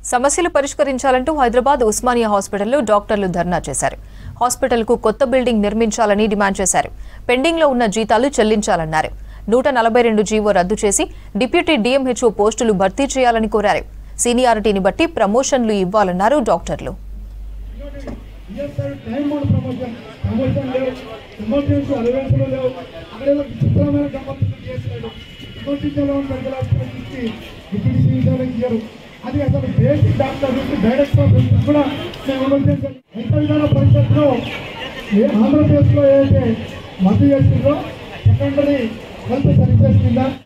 సమస్యలు పరిష్కరించాలంటూ హైదరాబాద్ ఉస్మానియా హాస్పిటల్లో డాక్టర్లు ధర్నా చేశారు హాస్పిటల్కు కొత్త బిల్డింగ్ నిర్మించాలని డిమాండ్ చేశారు పెండింగ్లో ఉన్న జీతాలు చెల్లించాలన్నారు నూట నలభై రెండు జీవో రద్దు చేసి డిప్యూటీ డీఎంహెచ్ఓ పోస్టులు భర్తీ చేయాలని కోరారు సీనియారిటీని బట్టి ప్రమోషన్లు ఇవ్వాలన్నారు డాక్టర్లు ESI time bound promotion promotion లేవు ఎమర్జెన్సీ అలవెన్స్లు లేవు అక్కడ ఏదో విచిత్రమైన గమ్మత్తులు చేస్తున్నాడు ఎమర్జెన్సీలో ఉన్న మెడికల్ హాస్పిటల్ నుంచి డిప్యూటీ సీనియర్లకు ఇయ్యరు అది అసలు బేసిక్ డాక్టర్ నుంచి డైరెక్టర్ ఆఫ్ హెల్త్ కూడా మేము ఎమర్జెన్సీ ఎంత విధాన పరిషత్లో ఏ ఆంధ్రప్రదేశ్లో ఏదైతే మధ్య చేసిందో సెకండరీ హెల్త్ సర్వీసెస్ కింద